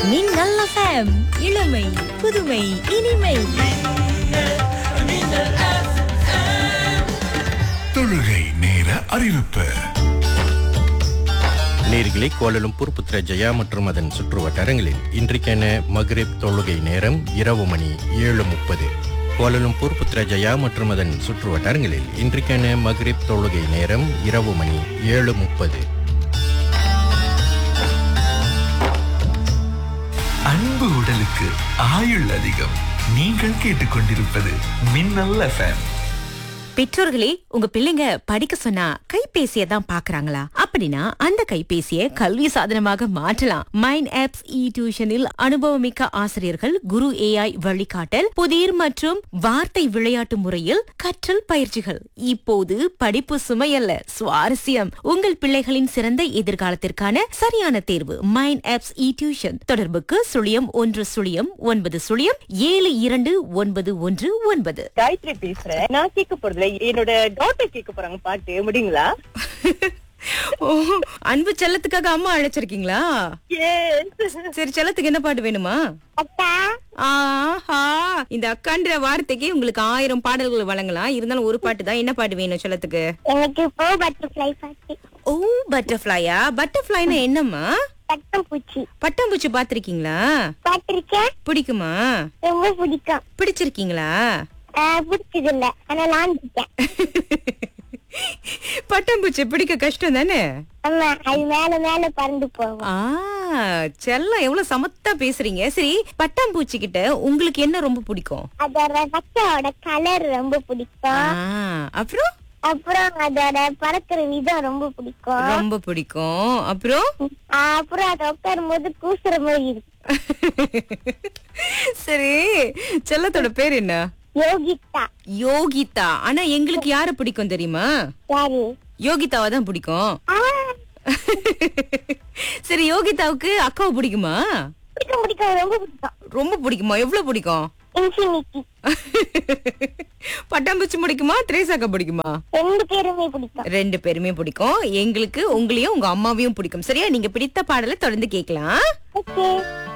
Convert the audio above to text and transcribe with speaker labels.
Speaker 1: மின்னல் எஃப்எம் இளமை புதுமை இனிமை
Speaker 2: தொழுகை நேர அறிவிப்பு
Speaker 3: நேர்களை கோலலும்பூர் புத்ரஜயா மற்றும் அதன் சுற்று வட்டாரங்களில் இன்றைக்கான மக்ரிப் தொழுகை நேரம் இரவு மணி ஏழு முப்பது கோலலும்பூர் புத்ரஜயா மற்றும் அதன் சுற்று வட்டாரங்களில் இன்றைக்கான மக்ரிப் தொழுகை நேரம் இரவு மணி ஏழு முப்பது
Speaker 2: அன்பு உடலுக்கு ஆயுள் அதிகம் நீங்கள் கேட்டுக்கொண்டிருப்பது மின்னல் எஃப்எம்
Speaker 1: பெற்றோர்களே உங்க பிள்ளைங்க படிக்க சொன்னா கைபேசியை தான் பாக்குறாங்களா அப்படின்னா அந்த கைபேசியை கல்வி சாதனமாக மாற்றலாம் மைண்ட் ஆப்ஸ் இ டியூஷனில் அனுபவமிக்க ஆசிரியர்கள் குரு ஏஐ வழிகாட்டல் புதிர் மற்றும் வார்த்தை விளையாட்டு முறையில் கற்றல் பயிற்சிகள் இப்போது படிப்பு சுமையல்ல சுவாரஸ்யம் உங்கள் பிள்ளைகளின் சிறந்த எதிர்காலத்திற்கான சரியான தேர்வு மைண்ட் ஆப்ஸ் இ டியூஷன் தொடர்புக்கு சுழியம் ஒன்று சுழியம் ஒன்பது சுழியம் ஏழு இரண்டு ஒன்பது ஒன்று ஒன்பது
Speaker 4: காயத்ரி பேசுறேன் நான் கேட்க போறதுல என்னோட டாட்டர் கேட்க போறாங்க பாட்டு முடியுங்களா
Speaker 1: ஓ, அன்பு செல்லத்துக்காக அம்மா அழைச்சிருக்கீங்களா சரி செல்லத்துக்கு என்ன பாட்டு வேணுமா ஆஹா இந்த அக்கான்ற வார்த்தைக்கு உங்களுக்கு ஆயிரம் பாடல்கள் வழங்கலாம் இருந்தாலும் ஒரு பாட்டு தான் என்ன பாட்டு வேணும் செல்லத்துக்கு
Speaker 5: எனக்கு இப்போ பட்டர்ஃப்ளை பாட்டு
Speaker 1: ஓ பட்டர்ஃப்ளையா பட்டர்ஃப்ளைனா என்னம்மா
Speaker 5: பட்டாம்பூச்சி
Speaker 1: பட்டாம்பூச்சி பாத்திருக்கீங்களா
Speaker 5: பாத்திருக்கேன்
Speaker 1: பிடிக்குமா
Speaker 5: ரொம்ப பிடிக்கும்
Speaker 1: பிடிச்சிருக்கீங்களா
Speaker 5: ஆஹ் பிடிச்சது இல்ல ஆனா லாந்துட்டேன்
Speaker 1: பட்டாம்பூச்சி பிடிக்க கஷ்டம் தானே
Speaker 5: ஆமா அது மேல மேல பறந்து போகும்
Speaker 1: ஆ செல்லம் எவ்வளவு சமத்தா பேசுறீங்க சரி பட்டாம்பூச்சி கிட்ட உங்களுக்கு என்ன ரொம்ப பிடிக்கும்
Speaker 5: அதோட பச்சையோட கலர் ரொம்ப பிடிக்கும்
Speaker 1: ஆ, அப்புறம்
Speaker 5: அப்புறம் அதோட பறக்கிற விதம் ரொம்ப பிடிக்கும்
Speaker 1: ரொம்ப பிடிக்கும் அப்புறம்
Speaker 5: ஆஹ் அப்புறம் அதை உட்காரும் போது கூசுற மாதிரி இருக்கு
Speaker 1: சரி செல்லத்தோட பேர் என்ன
Speaker 5: யோகிதா
Speaker 1: யோகிதா ஆனா எங்களுக்கு யார பிடிக்கும் தெரியுமா
Speaker 5: யாரு
Speaker 1: யோகிதாவை தான் பிடிக்கும்
Speaker 5: ஆஹ்
Speaker 1: சரி யோகிதாவுக்கு அக்காவை பிடிக்குமா
Speaker 5: பிடிக்கும் பிடிக்கும் ரொம்ப பிடிக்கும்
Speaker 1: ரொம்ப பிடிக்குமா எவ்வளவு பிடிக்கும்
Speaker 5: இன்ஃபினிட்டி
Speaker 1: பட்டாம்பூச்சி பிடிக்குமா திரேசாக்கா பிடிக்குமா
Speaker 5: ரெண்டு பேருமே பிடிக்கும்
Speaker 1: ரெண்டு பேருமே பிடிக்கும் எங்களுக்கு உங்களையும் உங்க அம்மாவையும் பிடிக்கும் சரியா நீங்க பிடித்த பாடலை தொடர்ந்து கேட்கலாம்
Speaker 5: ஓகே